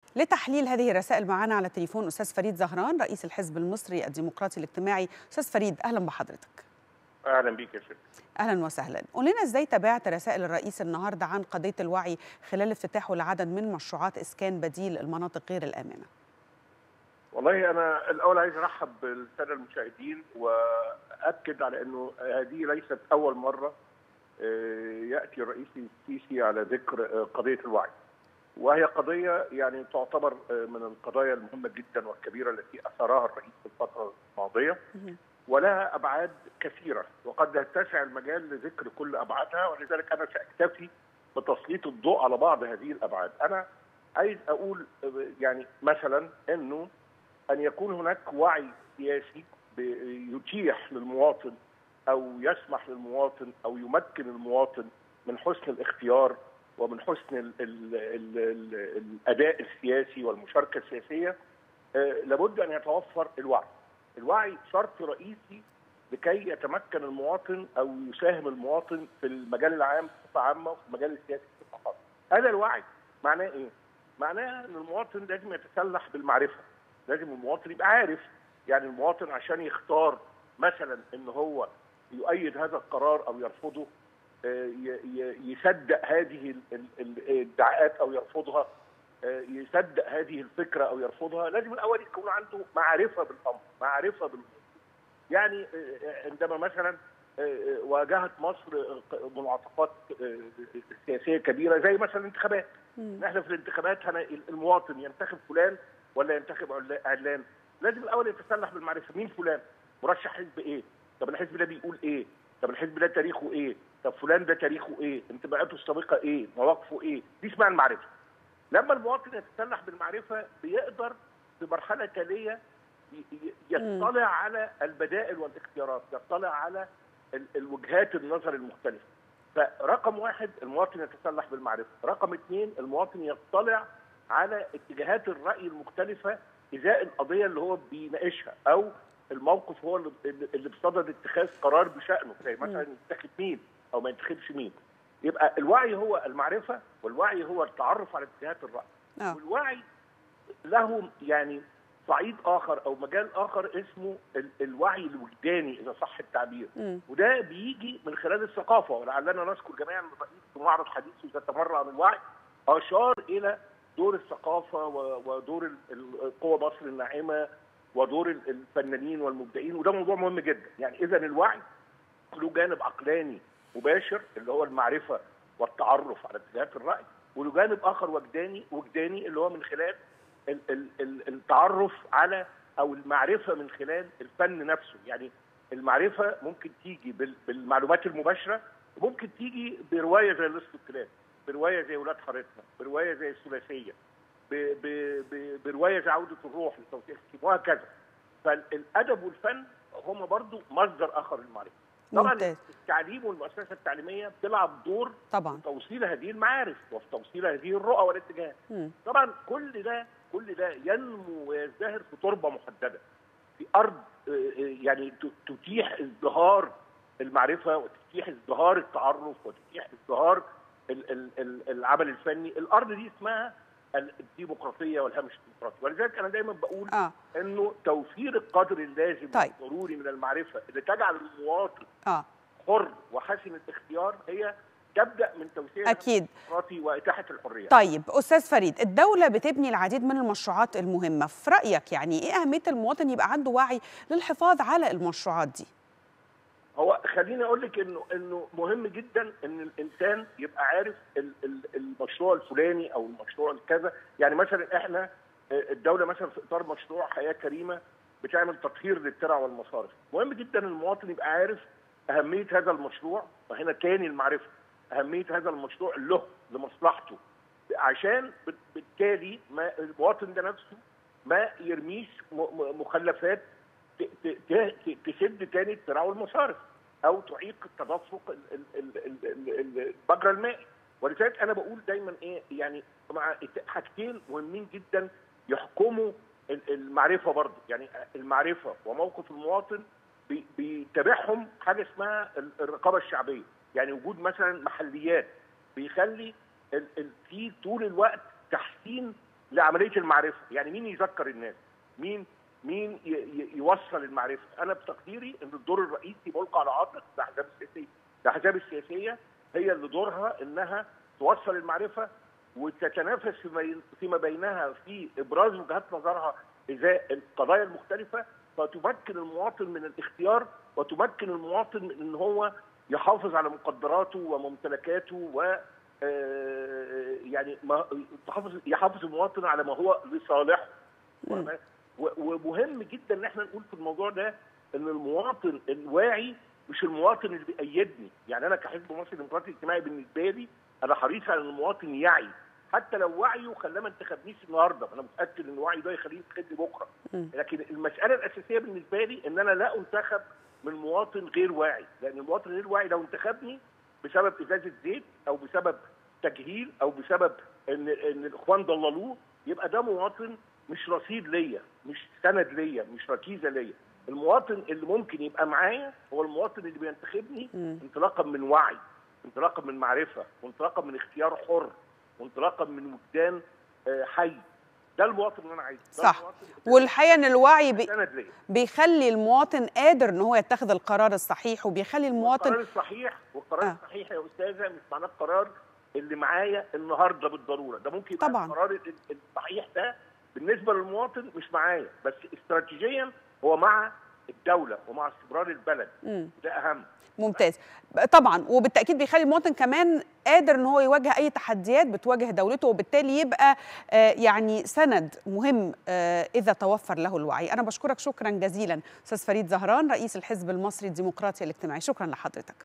لتحليل هذه الرسائل معنا على التليفون استاذ فريد زهران رئيس الحزب المصري الديمقراطي الاجتماعي استاذ فريد اهلا بحضرتك اهلا بيك يا شيخ اهلا وسهلا قول لنا ازاي تابعت رسائل الرئيس النهارده عن قضيه الوعي خلال افتتاحه لعدد من مشروعات اسكان بديل المناطق غير الامنه والله انا الاول عايز ارحب بالساده المشاهدين واكد على انه هذه ليست اول مره ياتي الرئيس السيسي على ذكر قضيه الوعي وهي قضيه يعني تعتبر من القضايا المهمه جدا والكبيره التي اثرها الرئيس في الفتره الماضيه ولها ابعاد كثيره وقد يتسع المجال لذكر كل ابعادها ولذلك انا ساكتفي بتسليط الضوء على بعض هذه الابعاد انا عايز اقول يعني مثلا انه ان يكون هناك وعي سياسي يتيح للمواطن او يسمح للمواطن او يمكن المواطن من حسن الاختيار ومن حسن ال ال ال ال الاداء السياسي والمشاركه السياسيه لابد ان يتوفر الوعي. الوعي شرط رئيسي لكي يتمكن المواطن او يساهم المواطن في المجال العام بصفه عامه وفي المجال السياسي بصفه خاصه. هذا الوعي معناه ايه؟ معناه ان المواطن لازم يتسلح بالمعرفه. لازم المواطن يبقى عارف يعني المواطن عشان يختار مثلا ان هو يؤيد هذا القرار او يرفضه يصدق هذه الادعاءات او يرفضها يصدق هذه الفكره او يرفضها لازم الاول يكون عنده معرفه بالامر معرفه بالامر يعني عندما مثلا واجهت مصر منعطفات سياسيه كبيره زي مثلا الانتخابات احنا في الانتخابات المواطن ينتخب فلان ولا ينتخب علان لازم الاول يتسلح بالمعرفه مين فلان مرشح حزب ايه طب الحزب ده بيقول ايه طب الحزب ده تاريخه ايه طب فلان ده تاريخه ايه انتماءاته السابقه ايه مواقفه ايه دي اسمها المعرفه لما المواطن يتسلح بالمعرفه بيقدر في مرحله تاليه يطلع على البدائل والاختيارات يطلع على الوجهات النظر المختلفه فرقم واحد المواطن يتسلح بالمعرفه رقم اثنين المواطن يطلع على اتجاهات الراي المختلفه ازاء القضيه اللي هو بيناقشها او الموقف هو اللي بصدد اتخاذ قرار بشانه زي مثلا ينتخب مين او ما ينتخبش مين يبقى الوعي هو المعرفه والوعي هو التعرف على اتجاهات الراي أوه. والوعي له يعني صعيد اخر او مجال اخر اسمه الوعي الوجداني اذا صح التعبير م. وده بيجي من خلال الثقافه ولعلنا نذكر جميعا الرئيس في معرض حديثه ذات مره عن الوعي اشار الى دور الثقافه ودور القوى مصر الناعمه ودور الفنانين والمبدعين وده موضوع مهم جدا يعني اذا الوعي له جانب عقلاني مباشر اللي هو المعرفه والتعرف على اتجاهات الراي وله جانب اخر وجداني وجداني اللي هو من خلال ال ال ال التعرف على او المعرفه من خلال الفن نفسه يعني المعرفه ممكن تيجي بالمعلومات المباشره وممكن تيجي بروايه زي لص الكلاب بروايه زي ولاد حارتنا بروايه زي الثلاثيه بروايه زي عوده الروح لتوثيق وهكذا فالادب والفن هما برضو مصدر اخر للمعرفه طبعا ممتاز. التعليم والمؤسسه التعليميه بتلعب دور طبعا في توصيل هذه المعارف وفي توصيل هذه الرؤى والاتجاهات مم. طبعا كل ده كل ده ينمو ويزدهر في تربه محدده في ارض يعني تتيح ازدهار المعرفه وتتيح ازدهار التعرف وتتيح ازدهار العمل الفني الارض دي اسمها الديمقراطيه والهامش الديمقراطي ولذلك انا دايما بقول آه. انه توفير القدر اللازم طيب. والضروري من المعرفه اللي تجعل المواطن اه حر وحسن الاختيار هي تبدا من توسيع أكيد. الديمقراطي واتاحه الحريه طيب استاذ فريد الدوله بتبني العديد من المشروعات المهمه في رايك يعني ايه اهميه المواطن يبقى عنده وعي للحفاظ على المشروعات دي هو خليني اقول لك انه انه مهم جدا ان الانسان يبقى عارف المشروع الفلاني او المشروع الكذا يعني مثلا احنا الدوله مثلا في اطار مشروع حياه كريمه بتعمل تطهير للترع والمصارف مهم جدا المواطن يبقى عارف اهميه هذا المشروع وهنا تاني المعرفه اهميه هذا المشروع له لمصلحته عشان بالتالي ما المواطن ده نفسه ما يرميش مخلفات تسد تاني الترع والمصارف او تعيق التدفق المجرى المائي ولذلك انا بقول دايما ايه يعني مع حاجتين مهمين جدا يحكموا المعرفه برضه يعني المعرفه وموقف المواطن بيتابعهم حاجه اسمها الرقابه الشعبيه يعني وجود مثلا محليات بيخلي في طول الوقت تحسين لعمليه المعرفه يعني مين يذكر الناس مين مين يوصل المعرفه انا بتقديري ان الدور الرئيسي ملقى على عاتق الاحزاب السياسيه الاحزاب السياسيه هي اللي دورها انها توصل المعرفه وتتنافس فيما بينها في ابراز وجهات نظرها ازاء القضايا المختلفه فتمكن المواطن من الاختيار وتمكن المواطن من ان هو يحافظ على مقدراته وممتلكاته و يعني ما تحافظ يحافظ المواطن على ما هو لصالحه ومهم جدا ان احنا نقول في الموضوع ده ان المواطن الواعي مش المواطن اللي بيأيدني يعني انا كحزب مصر الديمقراطي الاجتماعي بالنسبه لي انا حريص على ان المواطن يعي حتى لو وعيه خلاه ما انتخبنيش النهارده انا متاكد ان وعيه ده يخليه ينتخبني بكره لكن المساله الاساسيه بالنسبه لي ان انا لا انتخب من مواطن غير واعي لان المواطن غير واعي لو انتخبني بسبب ازازه زيت او بسبب تجهيل او بسبب ان ان الاخوان ضللوه يبقى ده مواطن مش رصيد ليا مش سند ليا مش ركيزه ليا المواطن اللي ممكن يبقى معايا هو المواطن اللي بينتخبني انطلاقا من وعي انطلاقا من معرفه وانطلاقا من اختيار حر وانطلاقا من وجدان حي ده المواطن اللي انا عايزه صح والحقيقه ان الوعي بي بيخلي المواطن قادر ان هو يتخذ القرار الصحيح وبيخلي المواطن القرار الصحيح والقرار آه. الصحيح يا استاذه مش معناه القرار اللي معايا النهارده بالضروره ده ممكن يبقى طبعا القرار الصحيح ده بالنسبه للمواطن مش معايا بس استراتيجيا هو مع الدوله ومع استقرار البلد م. ده اهم ممتاز طبعا وبالتاكيد بيخلي المواطن كمان قادر ان هو يواجه اي تحديات بتواجه دولته وبالتالي يبقى يعني سند مهم اذا توفر له الوعي انا بشكرك شكرا جزيلا استاذ فريد زهران رئيس الحزب المصري الديمقراطي الاجتماعي شكرا لحضرتك